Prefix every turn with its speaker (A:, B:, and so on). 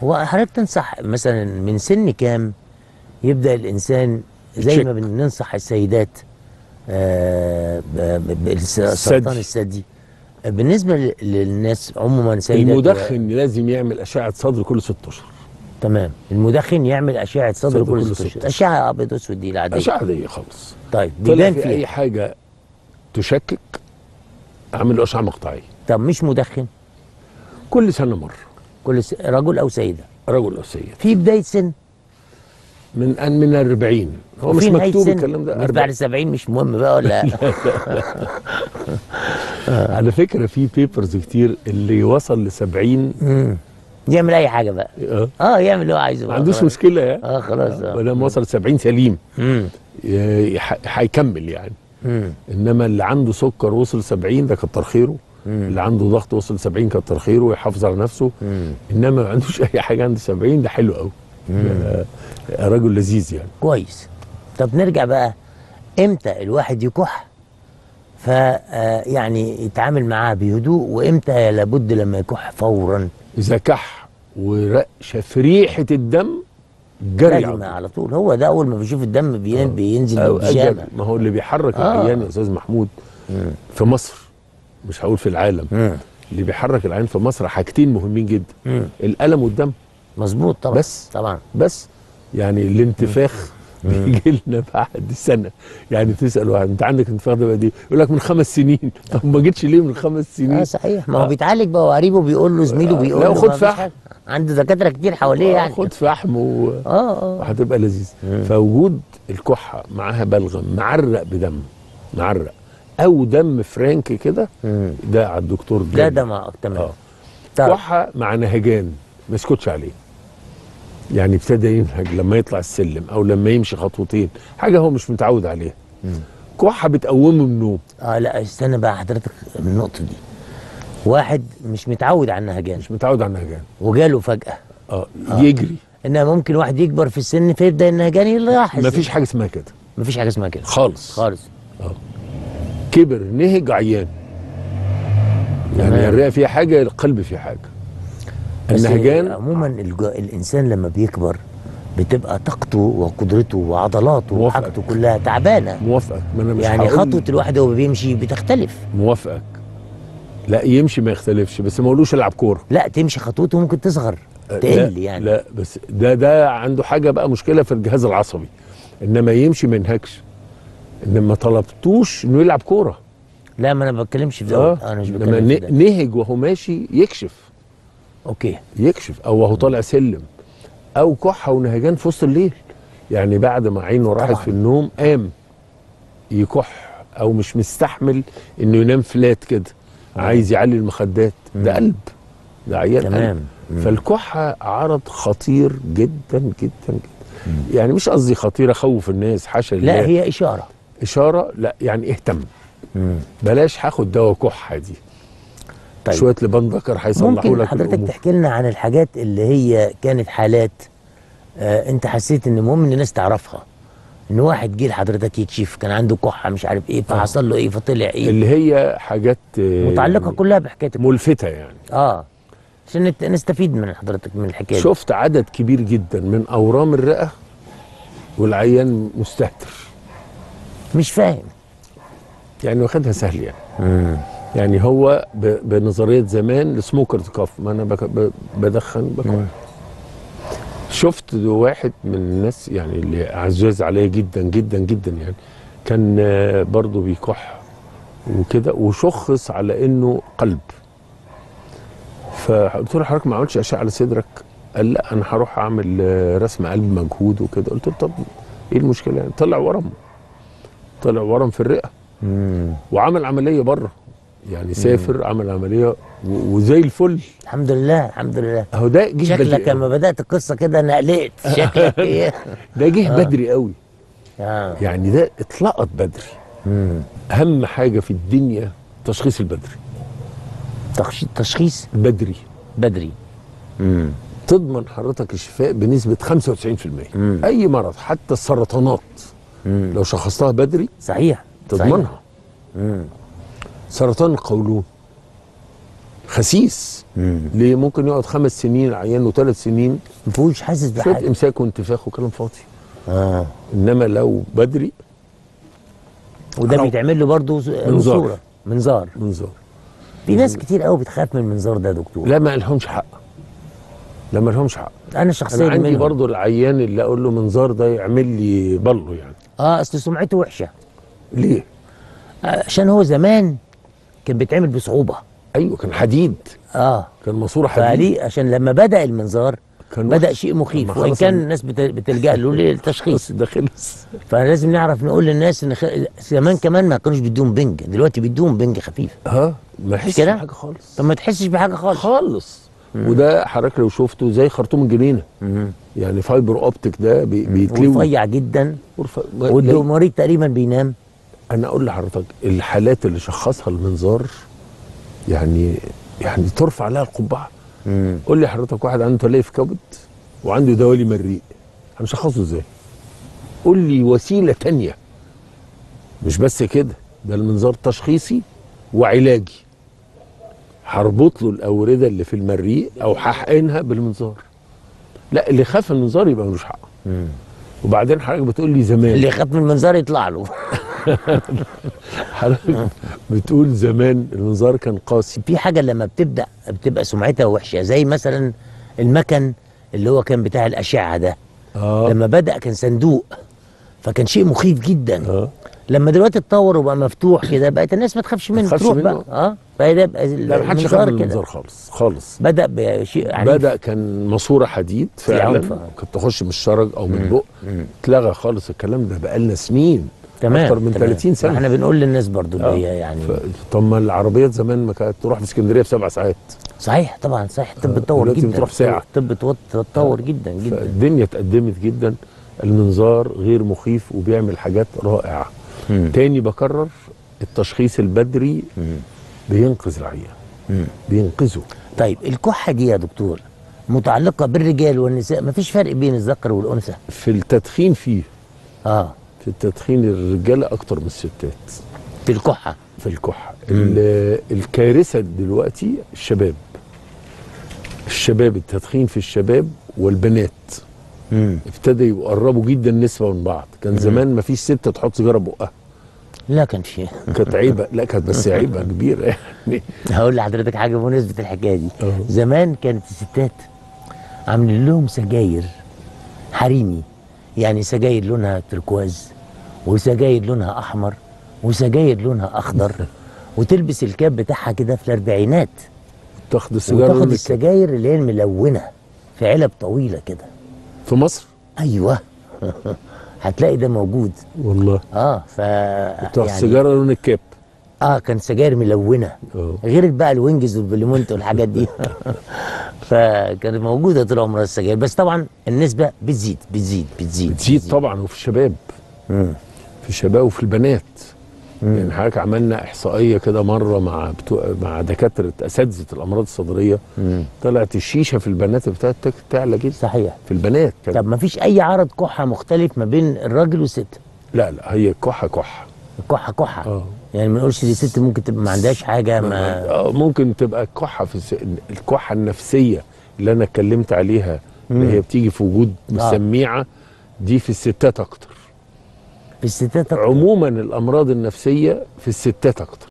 A: هو حضرتك تنصح مثلا من سن كام يبدا الانسان زي
B: تشيك.
A: ما بننصح السيدات آه، ب- ب- بالس- سرطان الثدي آه، بالنسبه ل- للناس عموما سيدات
B: المدخن لازم يعمل اشعه صدر كل ست اشهر
A: تمام المدخن يعمل اشعه صدر
B: صدر
A: كل
B: كل
A: ست
B: ست
A: اشهر
B: أشهر.
A: اشعه ابيض واسود دي العاديه
B: اشعه عاديه خالص
A: طيب
B: طلع
A: بيبان
B: في اي
A: فيها
B: حاجه تشكك اعمل له اشعه مقطعيه
A: طب مش مدخن
B: كل سنه مره
A: كل س... رجل او سيده
B: رجل او سيد
A: في بدايه سن
B: من ان من 40 هو مش
A: وفي نهاية
B: مكتوب
A: سن.
B: الكلام ده
A: مش بعد
B: 40.
A: 70 مش مهم بقى ولا
B: على فكره في بيبرز كتير اللي وصل ل 70
A: مم. يعمل اي حاجه بقى
B: اه
A: اه يعمل اللي هو عايزه
B: ما
A: بقى
B: عندوش
A: خلاص.
B: مشكله يعني
A: اه خلاص اه
B: ما دام وصل 70 سليم
A: مم.
B: ي- ح- هيكمل يعني
A: مم.
B: انما اللي عنده سكر وصل 70 ده كتر خيره اللي عنده ضغط وصل 70 كتر خيره ويحافظ على نفسه
A: مم.
B: انما ما عندوش اي حاجه عند 70 ده حلو قوي ده رجل لذيذ يعني
A: كويس طب نرجع بقى امتى الواحد يكح ف آه، يعني يتعامل معاه بهدوء وامتى لابد لما يكح فورا
B: اذا كح وشاف ريحه الدم جري على
A: لازم
B: طول.
A: على طول هو ده اول ما بيشوف الدم بين- بينزل
B: أو
A: بالبيجامه
B: أجل. ما هو اللي بيحرك
A: آه.
B: العيان يا استاذ محمود في مصر مش هقول في العالم
A: مم.
B: اللي بيحرك العيان في مصر حاجتين مهمين جدا
A: مم.
B: الالم والدم
A: مظبوط طبعا
B: بس.
A: طبعا
B: بس يعني الانتفاخ بيجي لنا بعد سنه يعني تسال واحد انت عندك انتفاخ ده بقى ايه؟ يقول لك من خمس سنين طب ما جيتش ليه من خمس سنين؟
A: اه صحيح ما هو بيتعالج بقى وقريبه بيقول له زميله
B: آه،
A: بيقول
B: لا،
A: له
B: خد
A: ما فيش
B: فحم.
A: حاجة. عنده دكاتره كتير حواليه
B: آه،
A: يعني
B: خد فحم و...
A: اه اه
B: وهتبقى لذيذ فوجود الكحه معاها بلغم معرق بدم معرق او دم فرانك كده
A: مم.
B: ده على الدكتور
A: ده
B: جامد.
A: ده ما تمام
B: اه
A: طيب
B: كحه مع نهجان ما يسكتش عليه يعني ابتدى ينهج لما يطلع السلم او لما يمشي خطوتين حاجه هو مش متعود عليها كحه بتقومه من النوم
A: اه لا استنى بقى حضرتك من النقطه دي واحد مش متعود على النهجان
B: مش متعود على النهجان
A: وجاله فجاه
B: اه يجري
A: انما ممكن واحد يكبر في السن فيبدا النهجان يلاحظ
B: ما فيش حاجه اسمها كده
A: مفيش حاجه اسمها كده
B: خالص
A: خالص
B: كبر نهج عيان يعني
A: تمام.
B: الرئه فيها حاجه القلب فيه حاجه
A: بس
B: النهجان
A: عموما الج... الانسان لما بيكبر بتبقى طاقته وقدرته وعضلاته
B: موافقك.
A: وحاجته كلها تعبانه
B: موافقك ما انا مش
A: يعني
B: هقول-
A: خطوه الواحد وهو بيمشي بتختلف
B: موافقك لا يمشي ما يختلفش بس ما اقولوش العب كوره
A: لا تمشي خطوته ممكن تصغر
B: لا
A: تقل يعني
B: لا بس ده ده عنده حاجه بقى مشكله في الجهاز العصبي انما يمشي ما ينهكش انما ما طلبتوش انه يلعب كوره
A: لا ما انا ما بتكلمش في ده
B: اه
A: انا مش
B: انما
A: بتكلم في
B: ن-
A: ده
B: نهج وهو ماشي يكشف
A: اوكي
B: يكشف او وهو طالع سلم او كحه ونهجان في وسط الليل يعني بعد ما عينه راحت
A: طبعاً.
B: في النوم قام يكح او مش مستحمل انه ينام فلات كده عايز يعلي المخدات ده قلب ده عيان
A: تمام.
B: قلب فالكحه عرض خطير جدا جدا جدا يعني مش قصدي خطير اخوف الناس حاشا
A: لا
B: لله.
A: هي اشاره
B: اشاره لا يعني اهتم بلاش هاخد دواء كحه دي
A: طيب
B: شويه لبان ذكر هيصلحوا
A: ممكن
B: لك
A: حضرتك
B: الأمور.
A: تحكي لنا عن الحاجات اللي هي كانت حالات آه انت حسيت ان مهم ان الناس تعرفها ان واحد جه لحضرتك يكشف كان عنده كحه مش عارف ايه فحصل له ايه فطلع ايه
B: اللي هي حاجات آه،
A: متعلقه
B: يعني
A: كلها بحكايه الكحة.
B: ملفتة يعني
A: اه عشان نت- نستفيد من حضرتك من الحكايه دي
B: شفت عدد كبير جدا من أورام الرئة والعيان مستهتر
A: مش فاهم
B: يعني واخدها سهل يعني يعني هو ب- بنظرية زمان السموكرز كاف ما أنا بك ب- بدخن بكح شفت واحد من الناس يعني اللي عزاز عليا جدا جدا جدا يعني كان آه، برضه بيكح وكده وشخص على انه قلب فقلت له حضرتك ما عملتش اشعه على صدرك قال لا انا هروح اعمل آه، رسم قلب مجهود وكده قلت له طب ايه المشكله يعني طلع ورم طلع ورم في الرئه وعمل عمليه بره يعني سافر عمل عمليه و- وزي الفل
A: الحمد لله الحمد لله
B: اهو ده جه
A: شكلك
B: بدري
A: لما
B: قوي.
A: بدات القصه كده انا قلقت شكلك ايه
B: ده جه بدري قوي
A: آه.
B: يعني ده اتلقط بدري اهم حاجه في الدنيا تشخيص البدري
A: تخش- تشخيص
B: بدري
A: بدري
B: تضمن حضرتك الشفاء بنسبه 95% اي مرض حتى السرطانات لو شخصتها بدري
A: صحيح
B: تضمنها سرطان القولون خسيس ليه ممكن يقعد خمس سنين عيان وثلاث سنين
A: ما فيهوش حاسس
B: شويه
A: بحاجه
B: امساك وانتفاخ وكلام فاضي
A: اه
B: انما لو بدري
A: وده
B: أو-
A: بيتعمل له برضه
B: منظار.
A: صوره منظار
B: منظار
A: في ناس كتير قوي بتخاف من المنظار ده يا دكتور
B: لا ما لهمش حق لا ما لهمش حق
A: انا شخصيا
B: انا عندي
A: منهم.
B: برضو العيان اللي اقول له منظار ده يعمل لي بلو يعني
A: اه اصل سمعته وحشه
B: ليه
A: آه، عشان هو زمان كان بيتعمل بصعوبه
B: ايوه كان حديد
A: اه
B: كان ماسوره حديد
A: فليه عشان لما بدا المنظار
B: كان
A: بدا
B: وحش.
A: شيء مخيف
B: لما
A: وان
B: خلص
A: كان
B: ال-
A: الناس بت- بتلجا له للتشخيص
B: بس ده خلص
A: فلازم نعرف نقول للناس ان خ... زمان كمان ما كانوش بيدوهم بنج دلوقتي بيدوهم بنج خفيف
B: ها ما يحسش
A: كده؟
B: بحاجه خالص
A: طب ما تحسش بحاجه خالص
B: خالص وده حضرتك لو شفته زي خرطوم الجنينه يعني فايبر اوبتيك ده بي- بيتلوي
A: ورفيع جدا
B: ورف- ما-
A: والمريض تقريبا بينام
B: انا اقول لحضرتك الحالات اللي شخصها المنظار يعني يعني ترفع لها القبعه قول لي حضرتك واحد عنده تليف كبد وعنده دوالي مريء هنشخصه ازاي قول لي وسيله تانية مش بس كده ده المنظار تشخيصي وعلاجي هربط له الاورده اللي في المريء او هحقنها بالمنظار لا اللي خاف من المنظار يبقى ملوش حق وبعدين حضرتك بتقول لي زمان
A: اللي يخاف من المنظار يطلع له
B: حضرتك بتقول زمان المنظار كان قاسي
A: في حاجه لما بتبدا بتبقى سمعتها وحشه زي مثلا المكن اللي هو كان بتاع الاشعه ده
B: اه
A: لما بدا كان صندوق فكان شيء مخيف جدا
B: اه
A: لما دلوقتي اتطور وبقى مفتوح كده بقت الناس ما تخافش منه
B: تخافش
A: تروح
B: منه.
A: بقى اه فده بقى
B: لا ما حدش خاف
A: المنظار
B: من
A: كده
B: المنظار خالص خالص
A: بدا بشيء عنيف
B: بدا كان ماسوره حديد فعلا
A: عنف.
B: كنت تخش من الشرج او من البق اتلغى خالص الكلام ده بقالنا سنين
A: تمام
B: اكتر من
A: تمام.
B: 30 سنه
A: احنا بنقول للناس برضو اللي
B: آه.
A: هي يعني
B: ف... طب ما العربيات زمان ما كانت تروح في اسكندريه في سبع ساعات
A: صحيح طبعا صحيح الطب اتطور
B: دلوقتي
A: جدا
B: بتروح ساعة.
A: الطب اتوط- اتطور جدا جدا
B: فالدنيا اتقدمت جدا المنظار غير مخيف وبيعمل حاجات رائعه
A: مم.
B: تاني بكرر التشخيص البدري بينقذ العيان بينقذه
A: طيب الكحه دي يا دكتور متعلقه بالرجال والنساء مفيش فرق بين الذكر والانثى
B: في التدخين فيه
A: اه
B: في التدخين الرجاله اكتر من الستات
A: في الكحه
B: في الكحه ال- الكارثه دلوقتي الشباب الشباب التدخين في الشباب والبنات
A: مم.
B: ابتدى يبقوا قربوا جدا نسبه من بعض كان زمان ما فيش ست تحط سيجاره بقها
A: لا كان في
B: كانت عيبه لا كانت بس عيبه كبيره يعني
A: هقول لحضرتك حاجه بمناسبه الحكايه دي
B: أه.
A: زمان كانت الستات عاملين لهم سجاير حريمي يعني سجاير لونها تركواز وسجاير لونها احمر وسجاير لونها اخضر وتلبس الكاب بتاعها كده في الاربعينات
B: تاخد السيجاره
A: وتاخد
B: لون الك-
A: السجاير اللي هي الملونه في علب طويله كده
B: في مصر
A: ايوه هتلاقي ده موجود
B: والله
A: اه ف
B: تاخد سيجاره لون الكاب
A: اه كان سجاير ملونه
B: اه
A: غير بقى الوينجز والبليمونت والحاجات دي فكانت موجوده طول عمرها السجاير بس طبعا النسبه بتزيد بتزيد بتزيد
B: بتزيد طبعا وفي الشباب
A: مم.
B: في الشباب وفي البنات يعني حضرتك عملنا احصائيه كده مره مع بتوع مع دكاتره اساتذه الامراض الصدريه
A: مم.
B: طلعت الشيشه في البنات ابتدت تعلى جدا
A: صحيح
B: في البنات كان
A: طب ما فيش اي عرض كحه مختلف ما بين الراجل والست
B: لا لا هي كحه كحه
A: الكحه كحه
B: اه
A: يعني ما نقولش دي ست ممكن تبقى ما عندهاش حاجه ما
B: آه، ممكن تبقى كحه في الس... الكحه النفسيه اللي انا اتكلمت عليها اللي هي بتيجي في وجود مسميعه دي في الستات اكتر
A: في الستات أكتر.
B: عموما الامراض النفسيه في الستات اكتر